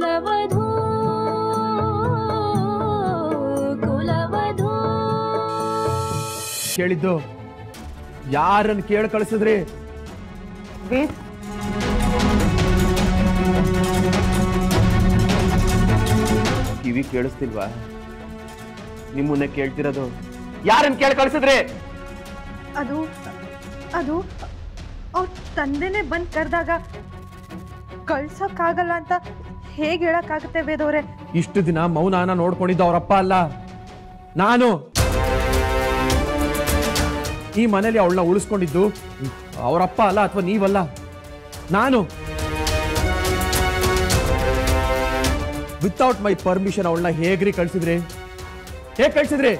ಕುಲವಧೂ ಕುಲವಧೂ ಕೇಳಿದ್ದು ಯಾರನ್ನ ಕೇಳಿ ಕಳಿಸಿದ್ರಿ ವೇದ್ ಕಿವಿ ಕೇಳಿಸ್ತಿಲ್ವಾ ನಿಮ್ಮನ್ನೇ ಕೇಳ್ತಿರೋದು ಯಾರನ್ನ ಕೇಳಿ ಕಳಿಸಿದ್ರಿ ಅದು ಅದು ಅವ್ರ ತಂದೆನೇ ಬಂದು ಕರೆದಾಗ ಕಳ್ಸೋಕ್ಕಾಗಲ್ಲ ಅಂತ ಹೇಗೆ ಹೇಳಕ್ಕಾಗುತ್ತೆ ವೇದವ್ರೆ ಇಷ್ಟು ದಿನ ಮೌನಾನ ನೋಡ್ಕೊಂಡಿದ್ದು ಅವರಪ್ಪ ಅಲ್ಲ ನಾನು ಈ ಮನೇಲಿ ಅವಳನ್ನ ಉಳಿಸ್ಕೊಂಡಿದ್ದು ಅವರಪ್ಪ ಅಲ್ಲ ಅಥವಾ ನೀವಲ್ಲ ನಾನು ವಿತೌಟ್ ಮೈ ಪರ್ಮಿಷನ್ ಅವಳನ್ನ ಹೇಗ್ರಿ ಕಳ್ಸಿದ್ರಿ ಹೇಗ್ ಕಳ್ಸಿದ್ರಿ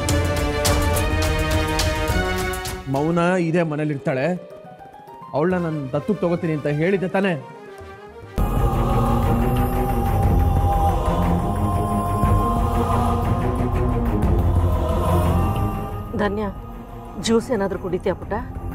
ಮೌನ ಇದೇ ಮನೇಲಿ ಇರ್ತಾಳೆ ಅವಳನ್ನ ನಾನು ದತ್ತಕ್ಕೆ ತಗೋತೀನಿ ಅಂತ ಹೇಳಿದ್ದೆ ತಾನೇ ಧನ್ಯ ಜ್ಯೂಸ್ ಏನಾದರೂ ಕುಡಿತೀಯ ಪುಟ್ಟ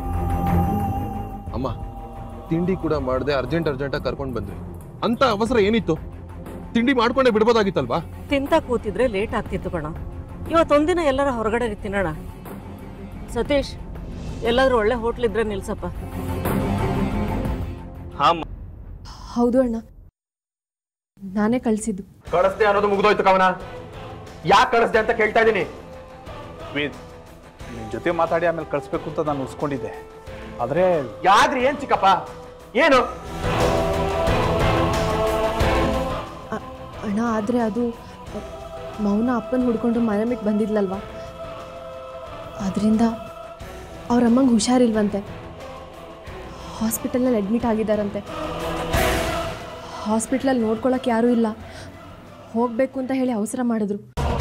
ಅಮ್ಮ ತಿಂಡಿ ಕೂಡ ಮಾಡದೆ ಅರ್ಜೆಂಟ್ ಅರ್ಜೆಂಟಾಗಿ ಕರ್ಕೊಂಡು ಬಂದ್ರಿ ಅಂತ ಅವಸರ ಏನಿತ್ತು ತಿಂಡಿ ಮಾಡ್ಕೊಂಡೇ ಬಿಡ್ಬೋದಾಗಿತ್ತಲ್ವಾ ತಿಂತ ಕೂತಿದ್ರೆ ಲೇಟ್ ಆಗ್ತಿತ್ತು ಕಣ ಇವತ್ತೊಂದಿನ ಎಲ್ಲರ ಹೊರಗಡೆ ತಿನ್ನೋಣ ಸತೀಶ್ ಎಲ್ಲಾದ್ರೂ ಒಳ್ಳೆ ಹೋಟ್ಲಿದ್ರೆ ನಿಲ್ಸಪ್ಪ ಹೌದು ಅಣ್ಣ ನಾನೇ ಕಳಿಸಿದ್ದು ಕಳಿಸ್ದೆ ಅನ್ನೋದು ಮುಗ್ದೋಯ್ತು ಕವನ ಯಾಕೆ ಕಳಿಸ್ದೆ ಅಂತ ಕೇಳ್ತಾ ಇದ್ದೀನಿ ವೇದ್ ನಿನ್ನ ಜೊತೆ ಮಾತಾಡಿ ಆಮೇಲೆ ಕಳಿಸ್ಬೇಕು ಅಂತ ನಾನು ಉಸ್ಕೊಂಡಿದ್ದೆ ಆದರೆ ಯಾದ್ರಿ ಏನ್ ಚಿಕ್ಕಪ್ಪ ಏನು ಅ- ಅಣ್ಣ ಆದರೆ ಅದು ಅ, ಮೌನ ಅಪ್ಪನ ಹುಡ್ಕೊಂಡು ಮನೆ ಬಿಟ್ಟು ಬಂದಿದ್ಲಲ್ವಾ ಅದರಿಂದ ಅವ್ರ ಅಮ್ಮಂಗೆ ಹುಷಾರಿಲ್ವಂತೆ ಹಾಸ್ಪಿಟಲ್ನಲ್ಲಿ ಅಡ್ಮಿಟ್ ಆಗಿದ್ದಾರಂತೆ ಹಾಸ್ಪಿಟ್ಲಲ್ಲಿ ನೋಡ್ಕೊಳಕ್ಕೆ ಯಾರೂ ಇಲ್ಲ ಹೋಗಬೇಕು ಅಂತ ಹೇಳಿ ಅವಸರ ಮಾಡಿದ್ರು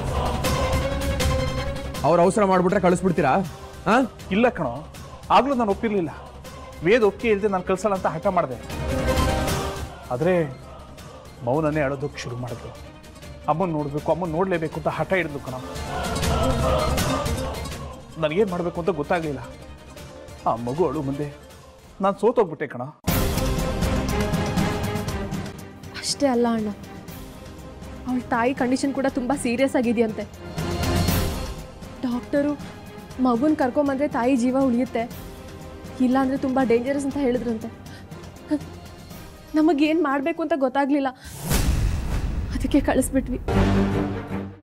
ಅವ್ರ ಅವಸರ ಮಾಡ್ಬಿಟ್ರೆ ಕಳಿಸ್ಬಿಡ್ತೀರಾ ಹಾ ಇಲ್ಲ ಕಣೋ ಆಗಲೂ ನಾನು ಒಪ್ಪಿರಲಿಲ್ಲ ವೇದ್ ಒಪ್ಪಿಗೆ ಇಲ್ಲದೆ ನಾನು ಕಳ್ಸಲ್ಲ ಅಂತ ಹಠ ಮಾಡಿದೆ ಆದರೆ ಮೌನನೇ ಅಳೋದಕ್ಕೆ ಶುರು ಮಾಡಿದ್ರು ಅಮ್ಮನ ನೋಡಬೇಕು ಅಮ್ಮನ ನೋಡಲೇಬೇಕು ಅಂತ ಹಠ ಹಿಡಿದ್ಲು ಕಣ ನನಗೇನು ಮಾಡಬೇಕು ಅಂತ ಗೊತ್ತಾಗಲಿಲ್ಲ ಆ ಮಗು ಅಳು ಮುಂದೆ ನಾನು ಸೋತೋಗ್ಬಿಟ್ಟೆ ಕಣ ಅಷ್ಟೇ ಅಲ್ಲ ಅಣ್ಣ ಅವಳ ತಾಯಿ ಕಂಡೀಷನ್ ಕೂಡ ತುಂಬ ಸೀರಿಯಸ್ ಆಗಿದೆಯಂತೆ ಡಾಕ್ಟರು ಮಗುನ ಕರ್ಕೊಂಬಂದ್ರೆ ತಾಯಿ ಜೀವ ಉಳಿಯುತ್ತೆ ಇಲ್ಲ ಅಂದರೆ ತುಂಬ ಡೇಂಜರಸ್ ಅಂತ ಹೇಳಿದ್ರಂತೆ ನಮಗೇನು ಮಾಡಬೇಕು ಅಂತ ಗೊತ್ತಾಗಲಿಲ್ಲ ಅದಕ್ಕೆ ಕಳಿಸ್ಬಿಟ್ವಿ